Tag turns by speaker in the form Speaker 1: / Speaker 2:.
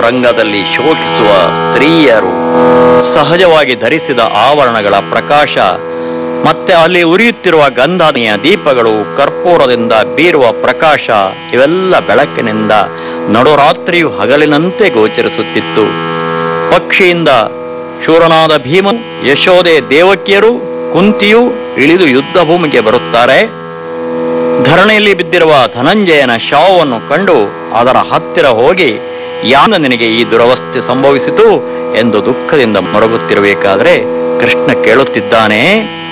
Speaker 1: ರಂಗದಲ್ಲಿ ಶೋಕಿಸುವ ಸ್ತ್ರೀಯರು ಸಹಜವಾಗಿ ಧರಿಸಿದ ಆವರಣಗಳ ಪ್ರಕಾಶ ಮತ್ತೆ ಅಲ್ಲಿ ಉರಿಯುತ್ತಿರುವ ಗಂಧಾನಿಯ ದೀಪಗಳು ಕರ್ಪೂರದಿಂದ ಬೀರುವ ಪ್ರಕಾಶ ಇವೆಲ್ಲ ಬೆಳಕಿನಿಂದ ನಡುರಾತ್ರಿಯು ಹಗಲಿನಂತೆ ಗೋಚರಿಸುತ್ತಿತ್ತು ಪಕ್ಷಿಯಿಂದ ಶೂರನಾದ ಭೀಮ ಯಶೋದೆ ದೇವಕಿಯರು ಕುಂತಿಯು ಇಳಿದು ಯುದ್ಧ ಭೂಮಿಗೆ ಬರುತ್ತಾರೆ ಧರಣಿಯಲ್ಲಿ ಬಿದ್ದಿರುವ ಧನಂಜಯನ ಶವವನ್ನು ಕಂಡು ಅದರ ಹತ್ತಿರ ಹೋಗಿ ಯಾನ ನಿನಗೆ ಈ ದುರವಸ್ಥೆ ಸಂಭವಿಸಿತು ಎಂದು ದುಃಖದಿಂದ ಮೊರಗುತ್ತಿರಬೇಕಾದ್ರೆ ಕೃಷ್ಣ ಕೇಳುತ್ತಿದ್ದಾನೆ